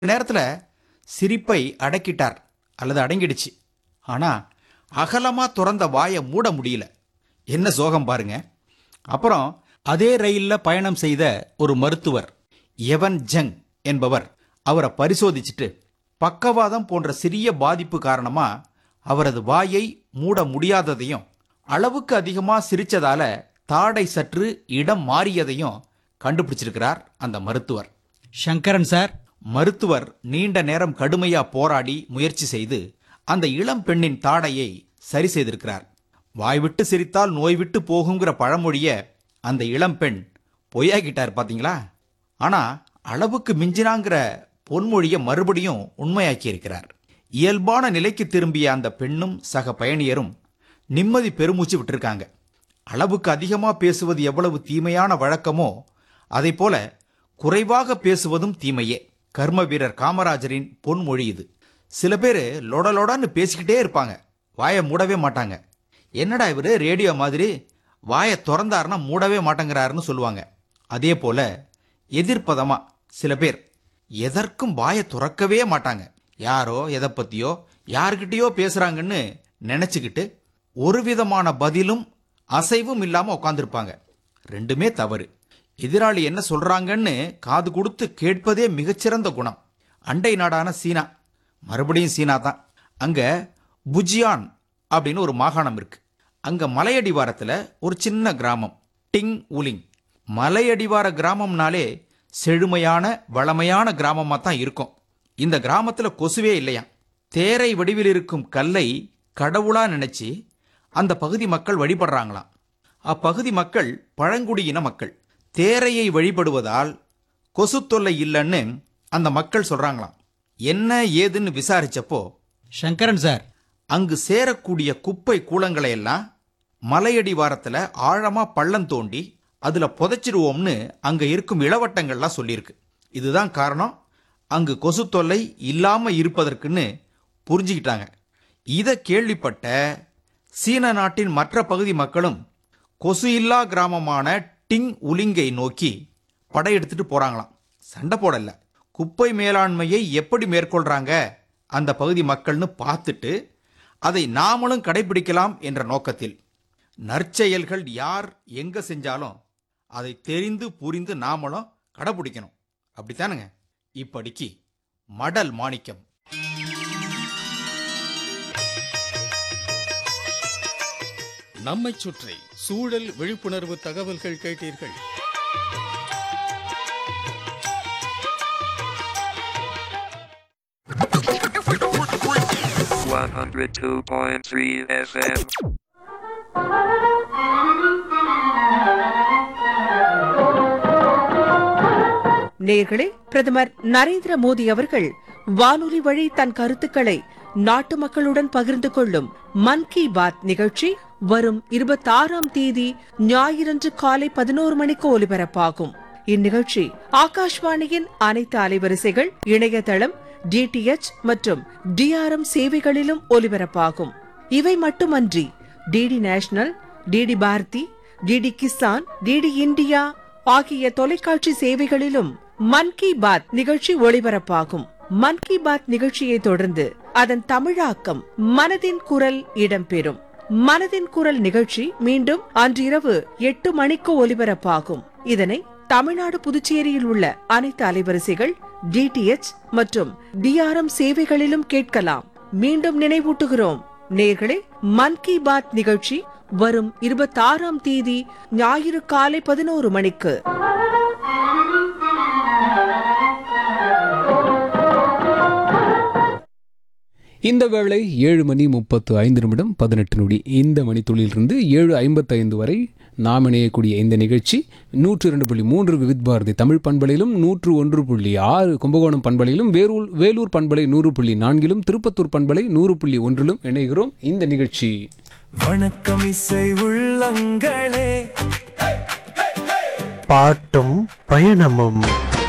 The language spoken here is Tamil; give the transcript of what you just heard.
நேரத்தில் சிரிப்பை அடக்கிட்டார் அல்லது அடங்கிடுச்சு ஆனா அகலமா திறந்த வாயை மூட முடியல என்ன சோகம் பாருங்க அப்புறம் அதே ரயில்ல பயணம் செய்த ஒரு மருத்துவர் எவன் ஜங் என்பவர் அவரை பரிசோதிச்சுட்டு பக்கவாதம் போன்ற சிறிய பாதிப்பு காரணமா அவரது வாயை மூட முடியாததையும் அளவுக்கு அதிகமா சிரிச்சதால தாடை சற்று இடம் மாறியதையும் கண்டுபிடிச்சிருக்கிறார் அந்த மருத்துவர் சங்கரன் சார் மருத்துவர் நீண்ட நேரம் கடுமையா போராடி முயற்சி செய்து அந்த இளம் பெண்ணின் தாடையை சரி செய்திருக்கிறார் வாய்விட்டு சிரித்தால் நோய் விட்டு போகுங்கிற பழமொழிய அந்த இளம் பெண் பொய்யாக்கிட்டார் பாத்தீங்களா ஆனா அளவுக்கு மிஞ்சினாங்கிற பொன்மொழிய மறுபடியும் உண்மையாக்கி இருக்கிறார் இயல்பான நிலைக்கு திரும்பிய அந்த பெண்ணும் சக பயணியரும் நிம்மதி பெருமூச்சு விட்டிருக்காங்க அளவுக்கு அதிகமா பேசுவது எவ்வளவு தீமையான வழக்கமோ அதை போல குறைவாக பேசுவதும் தீமையே கர்ம வீரர் காமராஜரின் பொன்மொழி இது சில பேர் லொடலொடன்னு பேசிக்கிட்டே இருப்பாங்க வாயை மூடவே மாட்டாங்க என்னடா இவரு ரேடியோ மாதிரி வாயை திறந்தாருன்னா மூடவே மாட்டேங்கிறாருன்னு சொல்லுவாங்க அதே போல எதிர்ப்பதமா சில பேர் எதற்கும் வாயை துறக்கவே மாட்டாங்க யாரோ எதை பத்தியோ யார்கிட்டயோ பேசுறாங்கன்னு நினைச்சுக்கிட்டு ஒரு விதமான பதிலும் அசைவும் இல்லாம உட்காந்துருப்பாங்க ரெண்டுமே தவறு எதிராளி என்ன சொல்றாங்கன்னு காது கொடுத்து கேட்பதே மிகச்சிறந்த குணம் அண்டை நாடான சீனா மறுபடியும் சீனா தான் அங்க புஜியான் அப்படின்னு ஒரு மாகாணம் இருக்கு அங்க மலையடிவாரத்துல ஒரு சின்ன கிராமம் டிங் உலிங் மலையடிவார கிராமம்னாலே செழுமையான வளமையான கிராமமா தான் இருக்கும் இந்த கிராமத்துல கொசுவே இல்லையா தேரை வடிவில் இருக்கும் கல்லை கடவுளா நினைச்சு அந்த பகுதி மக்கள் வழிபடுறாங்களாம் அப்பகுதி மக்கள் பழங்குடியின மக்கள் தேரையை வழிபடுவதால் கொசு தொல்லை இல்லைன்னு அந்த மக்கள் சொல்றாங்களாம் என்ன ஏதுன்னு விசாரிச்சப்போ சங்கரன் சார் அங்கு சேரக்கூடிய குப்பை கூலங்களை எல்லாம் மலையடிவாரத்துல ஆழமா பள்ளம் தோண்டி அதுல புதைச்சிருவோம்னு அங்க இருக்கும் இளவட்டங்கள்லாம் சொல்லியிருக்கு இதுதான் காரணம் அங்கு கொசு தொல்லை இல்லாம இருப்பதற்குன்னு புரிஞ்சுக்கிட்டாங்க இதை கேள்விப்பட்ட சீன நாட்டின் மற்ற பகுதி மக்களும் கொசு இல்லா கிராமமான டிங் உலிங்கை நோக்கி படையெடுத்துட்டு போறாங்களாம் சண்டை போடல குப்பை மேலாண்மையை எப்படி மேற்கொள்றாங்க அந்த பகுதி மக்கள்னு பார்த்துட்டு அதை நாமளும் கடைபிடிக்கலாம் என்ற நோக்கத்தில் நற்செயல்கள் யார் எங்க செஞ்சாலும் அதை தெரிந்து புரிந்து நாமளும் கடைபிடிக்கணும் அப்படித்தானுங்க இப்படிக்கு மடல் மாணிக்கம் நம்மைச் சுற்றி சூழல் விழிப்புணர்வு தகவல்கள் கேட்டீர்கள் One hundred two point three FM. நேர்களே பிரதமர் நரேந்திர மோடி அவர்கள் வானொலி வழி தன் கருத்துக்களை நாட்டு மக்களுடன் பகிர்ந்து கொள்ளும் மன் கி பாத் நிகழ்ச்சி வரும் இருபத்தாறாம் தேதி ஞாயிறன்று காலை பதினோரு மணிக்கு ஒலிபரப்பாகும் இந்நிகழ்ச்சி ஆகாஷ்வாணியின் அனைத்து அலைவரிசைகள் இணையதளம் டிடிஎச் மற்றும் டிஆர்எம் சேவைகளிலும் ஒலிபரப்பாகும் இவை மட்டுமன்றி DD national DD Bharati DD Kisan DD India ஆகிய தொலைக்காட்சி சேவைகளிலும் மன் கி பாத் நிகழ்ச்சி ஒளிபரப்பாகும் மன் கி பாத் நிகழ்ச்சியை தொடர்ந்து அதன் தமிழாக்கம் மனதின் குரல் இடம்பெறும் மனதின் குரல் நிகழ்ச்சி மீண்டும் அன்றிரவு எட்டு மணிக்கு ஒலிபரப்பாகும் இதனை தமிழ்நாடு புதுச்சேரியில் உள்ள அனைத்து அலைவரிசைகள் டிடிஎச் மற்றும் டிஆர்எம் சேவைகளிலும் கேட்கலாம் மீண்டும் நினைவூட்டுகிறோம் நேர்களே மன் கி பாத் நிகழ்ச்சி வரும் இருபத்தாறாம் தேதி ஞாயிறு காலை பதினோரு மணிக்கு இந்த வேளை ஏழு மணி முப்பத்து ஐந்து நிமிடம் பதினெட்டு நொடி இந்த மணித்துளியிலிருந்து ஏழு ஐம்பத்தைந்து வரை நாம் இணையக்கூடிய இந்த நிகழ்ச்சி நூற்று இரண்டு புள்ளி மூன்று விவித் பாரதி தமிழ் பண்பலையிலும் நூற்று ஒன்று புள்ளி ஆறு கும்பகோணம் பண்பலையிலும் வேலூர் வேலூர் பண்பலை நூறு புள்ளி நான்கிலும் திருப்பத்தூர் பண்பலை நூறு புள்ளி ஒன்றிலும் இணைகிறோம் இந்த நிகழ்ச்சி வணக்கம் இசை உள்ளங்களே பாட்டும் பயணமும்